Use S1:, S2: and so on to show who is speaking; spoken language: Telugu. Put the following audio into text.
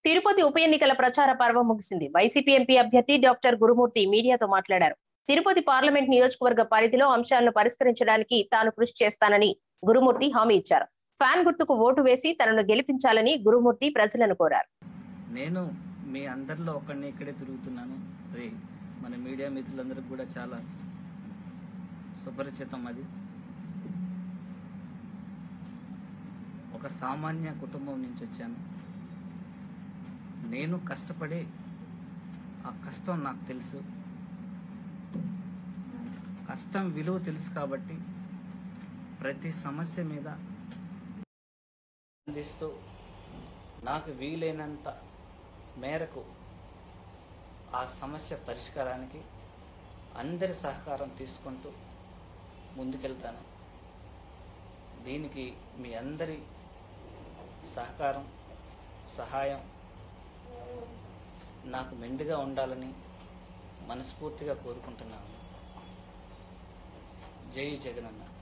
S1: తిరుపతి ఉప ఎన్నికల ప్రచార పర్వం ముగిసింది వైసీపీ ఎంపీ అభ్యర్థి డాక్టర్ గురుమూర్తి మీడియాతో మాట్లాడారు తిరుపతి పార్లమెంట్ నియోజకవర్గ పరిధిలో అంశాలను పరిష్కరించడానికి తాను కృషి చేస్తానని గురుమూర్తి హామీ ఇచ్చారు ఫ్యాన్ గుర్తుకు ఓటు వేసి తనను గెలిపించాలని గురుమూర్తి ప్రజలను కోరారు
S2: నేను మీ అందరిలో ఒక్కడిని ఇక్కడే తిరుగుతున్నాను అది మన మీడియా మిత్రులందరికీ కూడా చాలా సుపరిచితం అది ఒక సామాన్య కుటుంబం నుంచి వచ్చాను నేను కష్టపడి ఆ కష్టం నాకు తెలుసు కష్టం విలువ తెలుసు కాబట్టి ప్రతి సమస్య మీద అందిస్తూ నాకు వీలైనంత మేరకు ఆ సమస్య పరిష్కారానికి అందరి సహకారం తీసుకుంటూ ముందుకెళ్తాను దీనికి మీ అందరి సహకారం సహాయం నాకు మెండుగా ఉండాలని మనస్ఫూర్తిగా కోరుకుంటున్నాను జై జగనన్న